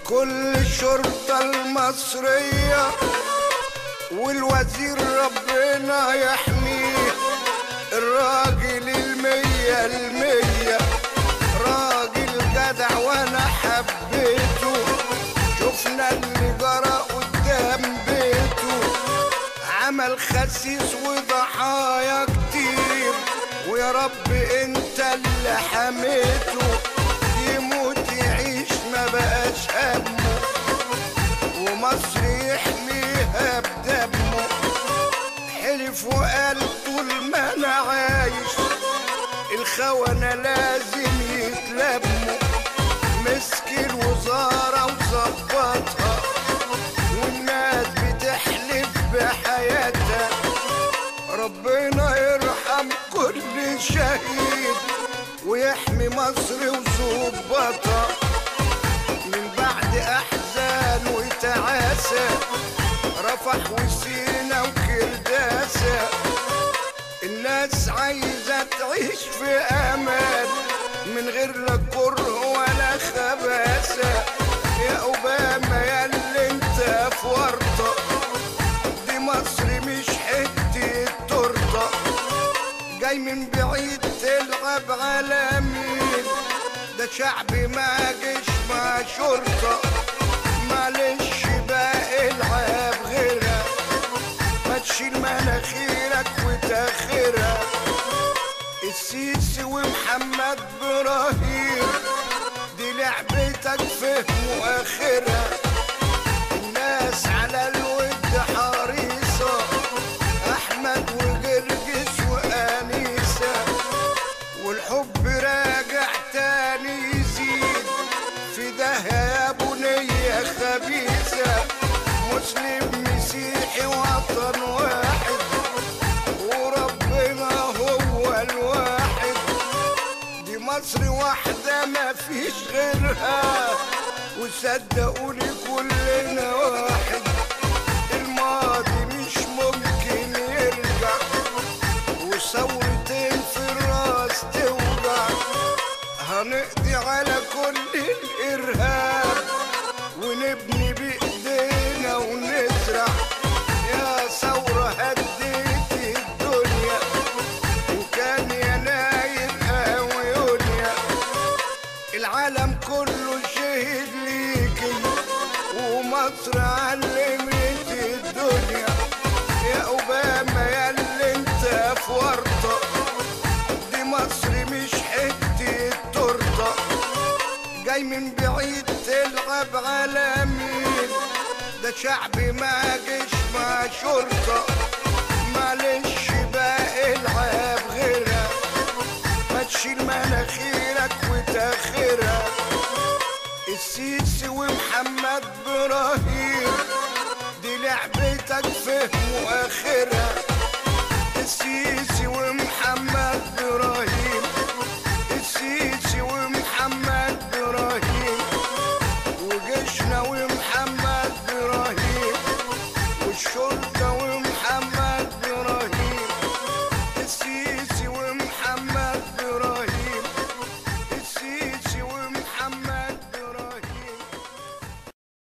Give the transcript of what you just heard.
كل الشرطة المصرية والوزير ربنا يحميه الراجل المية المية راجل جدع وانا حبيته شفنا اللي جرى قدام بيته عمل خسيس وضحايا كتير ويا رب انت اللي حميته يموت يعيش ما بقاش همه ومصر يحميها بدمه حلف وقال طول ما انا عايش الخونة لازم يتلموا مسك الوزارة وظبطها والناس بتحلف بحياتها ربنا يرحم كل شهيد ويحمي مصر وظبطها من بعد احزان وتعاسة رفح وسينا وكرداسة الناس عايزة تعيش في امان من غير لا كره ولا خباثة يا اوباما يا اللي انت في ورطة دي مصر مش حتة تورته جاي من بعيد تلعب على مين ده شعب ما جيش مع شرطة معلش بقى العب غيرها ما تشيل مناخيرك وتاخرها السيسي ومحمد ابراهيم دي لعبتك فهم واخرها الناس على الود حريصة احمد وجرجس وانيسة والحب راجع تاني يزيد في ده يا بنية خبيثة مسلم مسيحي وطن واحد وربنا هو الواحد دي مصر واحدة ما فيش غيرها وصدقوني كلنا واحد الماضي مش ممكن يرجع وثورتين في الراس توجع هنقضي على كل الإرهاب ونبني بإيدينا ونزرع يا ثورة هديت الدنيا وكان يناير أو يونيو العالم كله شهد ليكي ومصر علمت الدنيا يا أوباما يا اللي انت في ورطة دي مصر مش حتة تورته جاي من بعيد تلعب على مين ده شعب ما جيش مع شرطة معلش بقى العب غيرها ما تشيل مناخيرك وتاخرها السيسي ومحمد ابراهيم دي لعبتك فهم واخرها السيسي ومحمد ابراهيم السيسي ومحمد